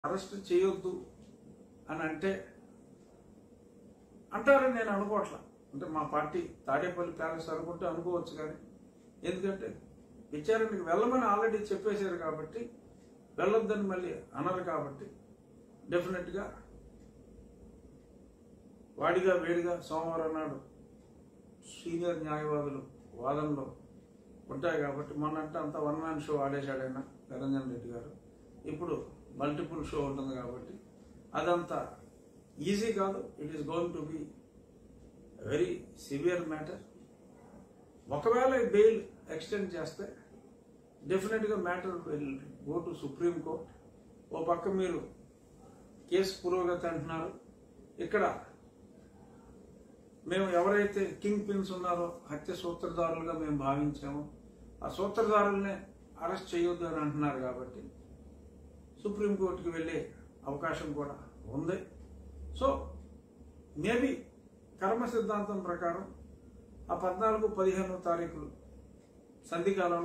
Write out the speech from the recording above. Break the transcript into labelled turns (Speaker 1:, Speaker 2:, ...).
Speaker 1: arrest చేయొద్దు అని అంటే అంటారని నేను అనుకోవట్లా అంటే మా పార్టీ తాడేపల్లి ప్యాలెస్ అనుకుంటే అనుకోవచ్చు కానీ ఎందుకంటే విచారణకి వెళ్ళమని ఆల్రెడీ చెప్పేశారు కాబట్టి వెళ్ళొద్దని మళ్ళీ అనరు కాబట్టి డెఫినెట్గా వాడిగా వేడిగా సోమవారం నాడు సీనియర్ న్యాయవాదులు వాదనలో ఉంటాయి కాబట్టి మొన్నంటే అంతా వన్ మ్యాన్ షో ఆడేశాడు ఆయన నిరంజన్ రెడ్డి గారు ఇప్పుడు మల్టిపుల్ షో ఉంటుంది కాబట్టి అదంతా ఈజీ కాదు it is going to be very severe matter ఒకవేళ ఈ బెయిల్ ఎక్స్టెండ్ చేస్తే డెఫినెట్గా matter will go to supreme court ఓ పక్క మీరు కేసు పురోగతి అంటున్నారు ఇక్కడ మేము ఎవరైతే కింగ్ పిన్స్ ఉన్నారో హత్య సూత్రధారులుగా మేము భావించామో ఆ సూత్రధారుల్నే అరెస్ట్ చేయొద్దు అని అంటున్నారు కాబట్టి సుప్రీంకోర్టుకి వెళ్ళే అవకాశం కూడా ఉంది సో మేబీ కర్మ సిద్ధాంతం ప్రకారం ఆ పద్నాలుగు పదిహేనో తారీఖులు సంధికాలం